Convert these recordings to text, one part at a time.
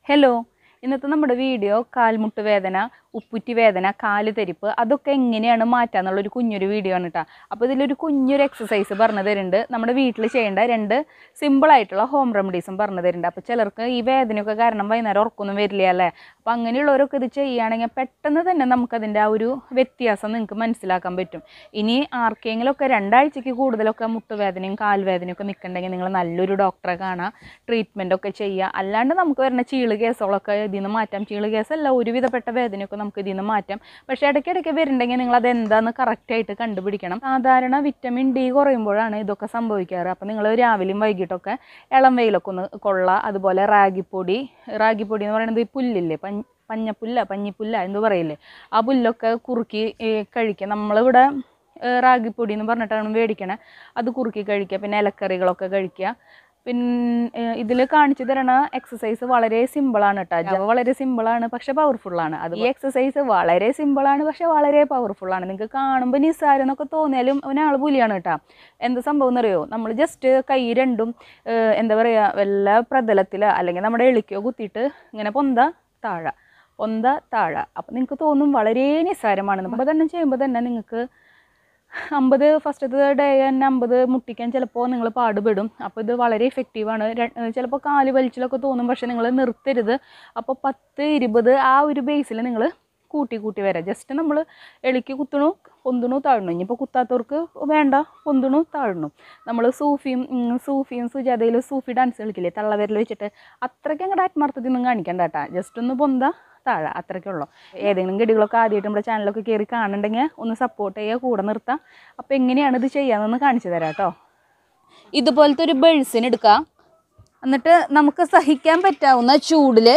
hello ഇന്നത്തെ നമ്മുടെ video കാൽമുട്ട് വേദന ഉപ്പുറ്റി വേദന കാല് തരിപ്പ് അതൊക്കെ എങ്ങനെയാണ് മാറ്റുക എന്നുള്ളൊരു കുഞ്ഞൊരു വീഡിയോ ആണ് കേട്ടോ അപ്പോൾ ഇതിലൊരു കുഞ്ഞൊരു എക്സസൈസ് പറഞ്ഞു തരുന്നുണ്ട് നമ്മുടെ വീട്ടിൽ ചെയ്യേണ്ട രണ്ട് സിമ്പിളായിട്ടുള്ള ഹോം റെമഡീസും പറഞ്ഞു തരുന്നുണ്ട് അപ്പോൾ ചിലർക്ക് ഈ വേദനയൊക്കെ കാരണം വൈകുന്നേരം ഉറക്കൊന്നും വരില്ല അല്ലേ അപ്പോൾ അങ്ങനെയുള്ളവരൊക്കെ ഇത് ചെയ്യുകയാണെങ്കിൽ പെട്ടെന്ന് തന്നെ നമുക്കതിൻ്റെ ആ ഒരു വ്യത്യാസം നിങ്ങൾക്ക് മനസ്സിലാക്കാൻ പറ്റും ഇനി ആർക്കെങ്കിലുമൊക്കെ രണ്ടാഴ്ചയ്ക്ക് കൂടുതലൊക്കെ മുട്ടുവേദനയും കാൽവേദനയും ഒക്കെ നിൽക്കണമെങ്കിൽ നിങ്ങൾ നല്ലൊരു ഡോക്ടറെ കാണാം ട്രീറ്റ്മെൻ്റ് ഒക്കെ ചെയ്യുക അല്ലാണ്ട് നമുക്ക് വരുന്ന ചീള് കേസുകളൊക്കെ ഇതിൽ നിന്ന് മാറ്റാം ചീള് കേസല്ല ഒരുവിധപ്പെട്ട വേദനയൊക്കെ നമുക്ക് ഇതിൽ നിന്ന് മാറ്റാം പക്ഷേ ഇടയ്ക്കിടയ്ക്ക് വരുന്നുണ്ടെങ്കിൽ നിങ്ങൾ അത് എന്താണെന്ന് കറക്റ്റായിട്ട് കണ്ടുപിടിക്കണം സാധാരണ വിറ്റമിൻ ഡി കുറയുമ്പോഴാണ് ഇതൊക്കെ സംഭവിക്കാറ് അപ്പോൾ നിങ്ങൾ രാവിലെയും വൈകിട്ടൊക്കെ ഇളം വെയിലൊക്കെ ഒന്ന് കൊള്ളുക അതുപോലെ റാഗിപ്പൊടി റാഗിപ്പൊടി എന്ന് പറയുന്നത് ഈ പുല്ലില്ലേ പഞ്ഞ പഞ്ഞപ്പുല്ല പഞ്ഞിപ്പുല്ല എന്ന് പറയില്ലേ ആ പുല്ലൊക്കെ കുറുക്കി ഏ, കഴിക്കുക നമ്മളിവിടെ ഏ, റാഗിപ്പൊടി എന്ന് പറഞ്ഞിട്ടാണ് മേടിക്കണേ അത് കുറുക്കി കഴിക്കുക പിന്നെ ഇലക്കറികളൊക്കെ കഴിക്കുക പിന്നെ ഇതിൽ കാണിച്ചു തരണ എക്സസൈസ് വളരെ സിമ്പിളാണ് കേട്ടോ ജവ വളരെ സിമ്പിളാണ് പക്ഷെ പവർഫുള്ളാണ് അത് ഈ എക്സസൈസ് വളരെ സിമ്പിളാണ് പക്ഷെ വളരെ പവർഫുള്ളാണ് നിങ്ങൾക്ക് കാണുമ്പോൾ നിസ്സാരം എന്നൊക്കെ തോന്നിയാലും ഒരാൾ പുലിയാണ് കേട്ടോ എന്ത് സംഭവം എന്നറിയോ നമ്മൾ ജസ്റ്റ് കൈ രണ്ടും ഏഹ്, എന്താ പറയുക വല്ല പ്രതലത്തിലോ അല്ലെങ്കിൽ നമ്മുടെ എളിക്കോ കുത്തിയിട്ട് ഇങ്ങനെ പൊന്ത താഴെ പൊന്ത താഴെ അപ്പം നിങ്ങൾക്ക് തോന്നും വളരെ നിസ്സാരമാണെന്ന് അപ്പോൾ തന്നെ ചെയ്യുമ്പോൾ തന്നെ നിങ്ങൾക്ക് അമ്പത് ഫസ്റ്റത്തെ ഡേ തന്നെ അമ്പത് മുട്ടിക്കാൻ ചിലപ്പോൾ നിങ്ങൾ പാടുപെടും അപ്പോൾ ഇത് വളരെ ഇഫക്റ്റീവാണ് ചിലപ്പോൾ കാല് വലിച്ചിലൊക്കെ തോന്നും പക്ഷേ നിങ്ങൾ നിർത്തരുത് അപ്പോൾ പത്ത് ഇരുപത് ആ ഒരു ബേസിൽ നിങ്ങൾ കൂട്ടി കൂട്ടി വരാം ജസ്റ്റ് നമ്മൾ എളിക്ക് കുത്തണു പൊന്തണു താഴണു ഇനിയിപ്പോൾ കുത്താത്തവർക്ക് വേണ്ട പൊന്തണു താഴണു നമ്മൾ സൂഫിയും ഉം, സൂഫിയും സുജാതയിലും സൂഫി ഡാൻസ് കളിക്കില്ലേ തള്ളവിരൽ വെച്ചിട്ട് അത്രയ്ക്ക് അങ്ങോട്ട് ആത്മാർത്ഥത്തിൽ ഒന്നും കാണിക്കണ്ട കേട്ടാ ജസ്റ്റ് ഒന്ന് പൊന്ത താഴെ അത്രയ്ക്കേ ഉള്ളൂ ഏതെങ്കിലും ഗഡികളൊക്കെ ആദ്യമായിട്ട് നമ്മുടെ ചാനലൊക്കെ കയറി കാണുന്നുണ്ടെങ്കിൽ ഒന്ന് സപ്പോർട്ട് ചെയ്യുക കൂടെ നിർത്താം അപ്പോൾ എങ്ങനെയാണ് ഇത് ചെയ്യാമെന്നൊന്ന് കാണിച്ചു തരാം കേട്ടോ ഇതുപോലത്തെ ഒരു ബെഴ്സിന് എടുക്കാം എന്നിട്ട് നമുക്ക് സഹിക്കാൻ പറ്റാവുന്ന ചൂടിൽ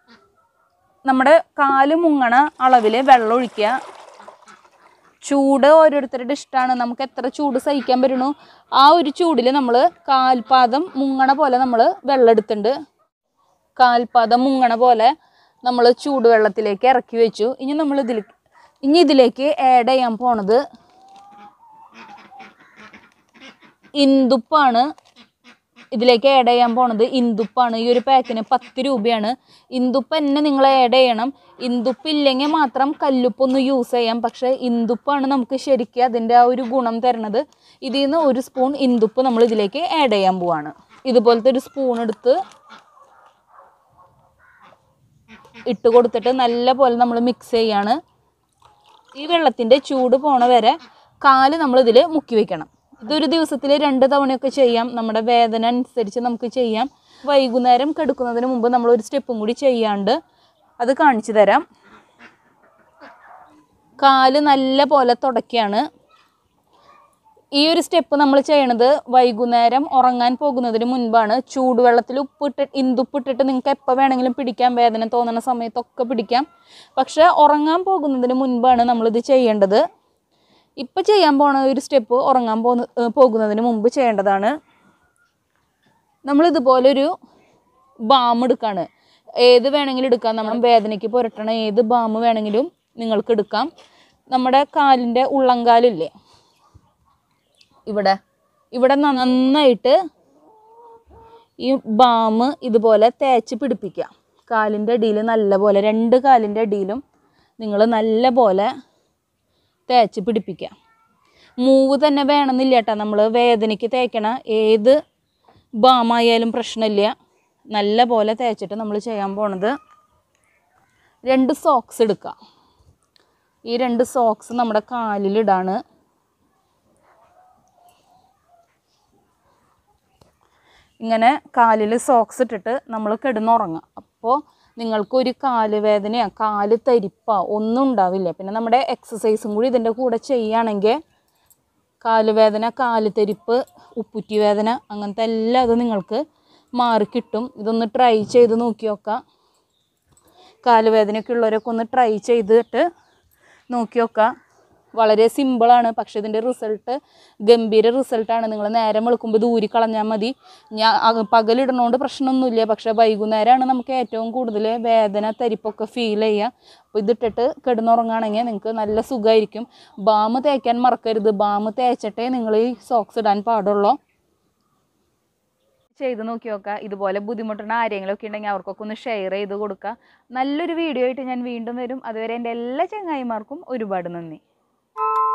നമ്മുടെ കാല് മുങ്ങണ അളവിൽ വെള്ളം ഒഴിക്കുക ചൂട് ഓരോരുത്തരുടെ ഇഷ്ടമാണ് നമുക്ക് എത്ര ചൂട് സഹിക്കാൻ പറ്റണു ആ ഒരു ചൂടിൽ നമ്മൾ കാൽപാദം മുങ്ങണ പോലെ നമ്മൾ വെള്ളം എടുത്തിട്ടുണ്ട് കാൽപാദം മുങ്ങണ പോലെ നമ്മൾ ചൂടുവെള്ളത്തിലേക്ക് ഇറക്കി വെച്ചു ഇനി നമ്മൾ ഇതിൽ ഇനി ഇതിലേക്ക് ആഡ് ചെയ്യാൻ പോണത് ഇന്ദുപ്പാണ് ഇതിലേക്ക് ആഡ് ചെയ്യാൻ പോണത് ഇന്ദുപ്പാണ് ഈ ഒരു പാക്കിന് പത്ത് രൂപയാണ് ഇന്ദുപ്പ് തന്നെ നിങ്ങൾ ആഡ് ചെയ്യണം ഇന്ദുപ്പ് ഇല്ലെങ്കിൽ മാത്രം കല്ലുപ്പൊന്ന് യൂസ് ചെയ്യാം പക്ഷേ ഇന്ദുപ്പാണ് നമുക്ക് ശരിക്കും അതിൻ്റെ ആ ഒരു ഗുണം തരണത് ഇതിൽ നിന്ന് ഒരു സ്പൂൺ ഇന്ദുപ്പ് നമ്മൾ ഇതിലേക്ക് ആഡ് ചെയ്യാൻ പോവാണ് ഇതുപോലത്തെ ഒരു സ്പൂൺ എടുത്ത് ഇട്ട് കൊടുത്തിട്ട് നല്ല പോലെ നമ്മൾ മിക്സ് ചെയ്യാണ് ഈ വെള്ളത്തിൻ്റെ ചൂട് പോണ വരെ കാല് നമ്മൾ ഇതിൽ മുക്കി വെക്കണം ഇതൊരു ദിവസത്തിൽ രണ്ട് തവണയൊക്കെ ചെയ്യാം നമ്മുടെ വേദന അനുസരിച്ച് നമുക്ക് ചെയ്യാം വൈകുന്നേരം കെടുക്കുന്നതിന് മുമ്പ് നമ്മൾ ഒരു സ്റ്റെപ്പും കൂടി ചെയ്യാണ്ട് അത് കാണിച്ചു തരാം കാല് നല്ല പോലെ തുടയ്ക്കുകയാണ് ഈ ഒരു സ്റ്റെപ്പ് നമ്മൾ ചെയ്യണത് വൈകുന്നേരം ഉറങ്ങാൻ പോകുന്നതിന് മുൻപാണ് ചൂടുവെള്ളത്തിൽ ഉപ്പിട്ട് ഇന്ദുപ്പിട്ടിട്ട് നിങ്ങൾക്ക് എപ്പോൾ വേണമെങ്കിലും പിടിക്കാം വേദന തോന്നുന്ന സമയത്തൊക്കെ പിടിക്കാം പക്ഷേ ഉറങ്ങാൻ പോകുന്നതിന് മുൻപാണ് നമ്മളിത് ചെയ്യേണ്ടത് ഇപ്പം ചെയ്യാൻ പോണ ഒരു സ്റ്റെപ്പ് ഉറങ്ങാൻ പോകുന്ന ഏർ പോകുന്നതിന് മുമ്പ് ചെയ്യേണ്ടതാണ് നമ്മളിതുപോലൊരു ബാം എടുക്കുകയാണ് ഏത് വേണമെങ്കിലും എടുക്കാം നമ്മൾ വേദനയ്ക്ക് പുരട്ടണ ഏത് ബാം വേണമെങ്കിലും നിങ്ങൾക്ക് എടുക്കാം നമ്മുടെ കാലിൻ്റെ ഉള്ളംകാലില്ലേ ഇവിടെ ഇവിടെ നന്നായിട്ട് ഈ ബാം ഇതുപോലെ തേച്ച് പിടിപ്പിക്കുക കാലിൻ്റെ അടിയിൽ നല്ല പോലെ രണ്ട് കാലിൻ്റെ അടിയിലും നിങ്ങൾ നല്ല പോലെ തേച്ച് പിടിപ്പിക്കുക മൂവ് തന്നെ വേണമെന്നില്ല കേട്ടോ നമ്മൾ വേദനയ്ക്ക് തേക്കണ ഏത് ബാമായാലും പ്രശ്നമില്ല നല്ല പോലെ തേച്ചിട്ട് നമ്മൾ ചെയ്യാൻ പോണത് രണ്ട് സോക്സ് എടുക്കുക ഈ രണ്ട് സോക്സ് നമ്മുടെ കാലിലിടാണ് ഇങ്ങനെ കാലിൽ സോക്സ് ഇട്ടിട്ട് നമ്മൾ കിടന്നുറങ്ങുക അപ്പോൾ നിങ്ങൾക്കൊരു കാല് വേദനയോ കാല് തരിപ്പോ ഒന്നും ഉണ്ടാവില്ല പിന്നെ നമ്മുടെ എക്സസൈസും കൂടി ഇതിൻ്റെ കൂടെ ചെയ്യുകയാണെങ്കിൽ കാലുവേദന കാല് തരിപ്പ് ഉപ്പുറ്റി വേദന അങ്ങനത്തെ എല്ലാം അത് നിങ്ങൾക്ക് മാറിക്കിട്ടും ഇതൊന്ന് ട്രൈ ചെയ്ത് നോക്കി നോക്കാം കാലുവേദനയൊക്കെ ഉള്ളവരൊക്കെ ഒന്ന് ട്രൈ ചെയ്തിട്ട് നോക്കി നോക്കാം വളരെ സിമ്പിളാണ് പക്ഷെ ഇതിൻ്റെ റിസൾട്ട് ഗംഭീര റിസൾട്ടാണ് നിങ്ങൾ നേരം വെളുക്കുമ്പോൾ ഇത് ഊരി കളഞ്ഞാൽ മതി ഞാൻ അക- പകലിടണോണ്ട് പ്രശ്നമൊന്നുമില്ല പക്ഷെ വൈകുന്നേരമാണ് നമുക്ക് ഏറ്റവും കൂടുതൽ വേദന തരിപ്പൊക്കെ ഫീൽ ചെയ്യുക അപ്പോൾ ഇതിട്ടിട്ട് കിടന്നുറങ്ങുകയാണെങ്കിൽ നിങ്ങൾക്ക് നല്ല സുഖമായിരിക്കും ബാം തേക്കാൻ മറക്കരുത് ബാം തേച്ചിട്ടേ നിങ്ങൾ ഈ സോക്സ് ഇടാൻ പാടുള്ളൂ ചെയ്ത് നോക്കി നോക്കുക ഇതുപോലെ ബുദ്ധിമുട്ടുന്ന ആരെങ്കിലും ഒക്കെ ഉണ്ടെങ്കിൽ അവർക്കൊക്കെ ഒന്ന് ഷെയർ ചെയ്ത് കൊടുക്കുക നല്ലൊരു വീഡിയോ ആയിട്ട് ഞാൻ വീണ്ടും വരും അതുവരെ എൻ്റെ എല്ലാ ചങ്ങായിമാർക്കും ഒരുപാട് നന്ദി